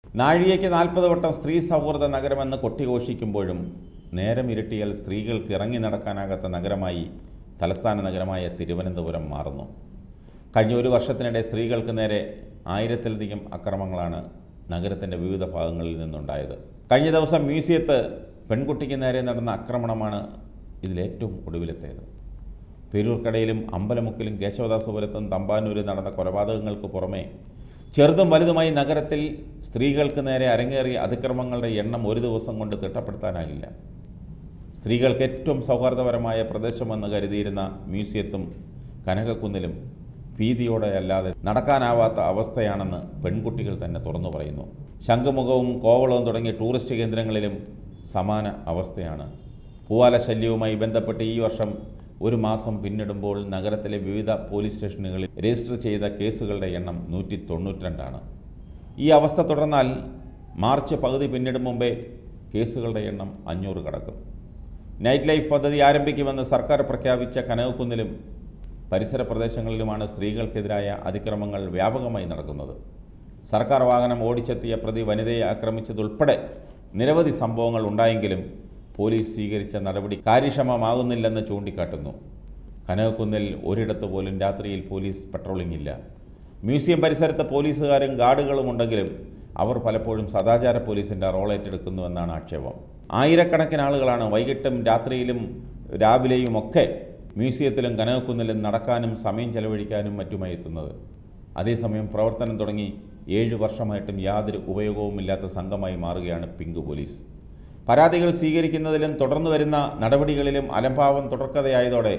നാഴികയ്ക്ക് നാൽപ്പത് വട്ടം സ്ത്രീ സൗഹൃദ നഗരമെന്ന് കൊട്ടിഘോഷിക്കുമ്പോഴും നേരം ഇരുട്ടിയാൽ സ്ത്രീകൾക്ക് ഇറങ്ങി നടക്കാനാകാത്ത നഗരമായി തലസ്ഥാന നഗരമായ തിരുവനന്തപുരം മാറുന്നു കഴിഞ്ഞ ഒരു വർഷത്തിനിടെ സ്ത്രീകൾക്ക് നേരെ ആയിരത്തിലധികം അക്രമങ്ങളാണ് നഗരത്തിൻ്റെ വിവിധ ഭാഗങ്ങളിൽ നിന്നുണ്ടായത് കഴിഞ്ഞ ദിവസം മ്യൂസിയത്ത് പെൺകുട്ടിക്ക് നേരെ നടന്ന ആക്രമണമാണ് ഇതിലേറ്റവും ഒടുവിലത്തേത് പേരൂർക്കടയിലും അമ്പലമുക്കിലും കേശവദാസപുരത്തും തമ്പാനൂരും നടന്ന കൊലപാതകങ്ങൾക്ക് പുറമെ ചെറുതും വലുതുമായി നഗരത്തിൽ സ്ത്രീകൾക്ക് നേരെ അരങ്ങേറിയ അതിക്രമങ്ങളുടെ എണ്ണം ഒരു ദിവസം കൊണ്ട് തിട്ടപ്പെടുത്താനാകില്ല സ്ത്രീകൾക്ക് ഏറ്റവും സൗഹാർദ്ദപരമായ പ്രദേശമെന്ന് കരുതിയിരുന്ന മ്യൂസിയത്തും കനകക്കുന്നിലും ഭീതിയോടെ അല്ലാതെ നടക്കാനാവാത്ത അവസ്ഥയാണെന്ന് പെൺകുട്ടികൾ തന്നെ തുറന്നു പറയുന്നു ശംഖുമുഖവും കോവളവും തുടങ്ങിയ ടൂറിസ്റ്റ് കേന്ദ്രങ്ങളിലും സമാന അവസ്ഥയാണ് പൂവാല ശല്യവുമായി ബന്ധപ്പെട്ട് ഈ വർഷം ഒരു മാസം പിന്നിടുമ്പോൾ നഗരത്തിലെ വിവിധ പോലീസ് സ്റ്റേഷനുകളിൽ രജിസ്റ്റർ ചെയ്ത കേസുകളുടെ എണ്ണം നൂറ്റി തൊണ്ണൂറ്റിരണ്ടാണ് ഈ അവസ്ഥ തുടർന്നാൽ മാർച്ച് പകുതി പിന്നിടും മുമ്പേ കേസുകളുടെ എണ്ണം അഞ്ഞൂറ് കടക്കും നൈറ്റ് ലൈഫ് പദ്ധതി ആരംഭിക്കുമെന്ന് സർക്കാർ പ്രഖ്യാപിച്ച കനകക്കുന്നിലും പരിസര പ്രദേശങ്ങളിലുമാണ് സ്ത്രീകൾക്കെതിരായ അതിക്രമങ്ങൾ വ്യാപകമായി നടക്കുന്നത് സർക്കാർ വാഹനം ഓടിച്ചെത്തിയ പ്രതി വനിതയെ ആക്രമിച്ചതുൾപ്പെടെ നിരവധി സംഭവങ്ങൾ ഉണ്ടായെങ്കിലും പോലീസ് സ്വീകരിച്ച നടപടി കാര്യക്ഷമമാകുന്നില്ലെന്ന് ചൂണ്ടിക്കാട്ടുന്നു കനകക്കുന്നിൽ ഒരിടത്ത് പോലും രാത്രിയിൽ പോലീസ് പട്രോളിംഗ് ഇല്ല മ്യൂസിയം പരിസരത്ത് പോലീസുകാരും ഗാർഡുകളും ഉണ്ടെങ്കിലും അവർ പലപ്പോഴും സദാചാര പോലീസിൻ്റെ റോൾ ഏറ്റെടുക്കുന്നുവെന്നാണ് ആക്ഷേപം ആയിരക്കണക്കിന് ആളുകളാണ് വൈകിട്ടും രാത്രിയിലും രാവിലെയും ഒക്കെ മ്യൂസിയത്തിലും കനകക്കുന്നിലും നടക്കാനും സമയം ചെലവഴിക്കാനും മറ്റുമായി എത്തുന്നത് അതേസമയം പ്രവർത്തനം തുടങ്ങി ഏഴ് വർഷമായിട്ടും യാതൊരു ഉപയോഗവുമില്ലാത്ത സംഘമായി മാറുകയാണ് പിങ്ക് പോലീസ് പരാതികൾ സ്വീകരിക്കുന്നതിലും തുടർന്നു വരുന്ന നടപടികളിലും അലംഭാവം തുടർക്കഥയായതോടെ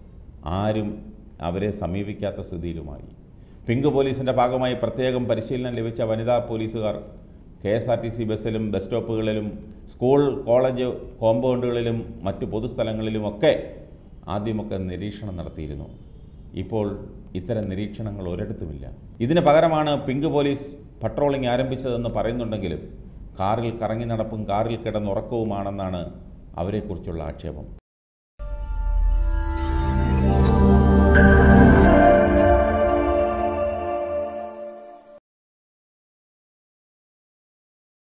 ആരും അവരെ സമീപിക്കാത്ത സ്ഥിതിയിലുമായി പിങ്ക് പോലീസിൻ്റെ ഭാഗമായി പ്രത്യേകം പരിശീലനം ലഭിച്ച വനിതാ പോലീസുകാർ K S R T C ബസ്സിലും ബസ് സ്റ്റോപ്പുകളിലും സ്കൂൾ കോളേജ് കോമ്പൗണ്ടുകളിലും മറ്റു പൊതുസ്ഥലങ്ങളിലുമൊക്കെ ആദ്യമൊക്കെ നിരീക്ഷണം നടത്തിയിരുന്നു ഇപ്പോൾ ഇത്തരം നിരീക്ഷണങ്ങൾ ഒരിടത്തുമില്ല ഇതിന് പകരമാണ് പിങ്ക് പോലീസ് പട്രോളിംഗ് ആരംഭിച്ചതെന്ന് പറയുന്നുണ്ടെങ്കിലും കാറിൽ കറങ്ങി നടപ്പും കാറിൽ കിടന്നുറക്കവുമാണെന്നാണ് അവരെക്കുറിച്ചുള്ള ആക്ഷേപം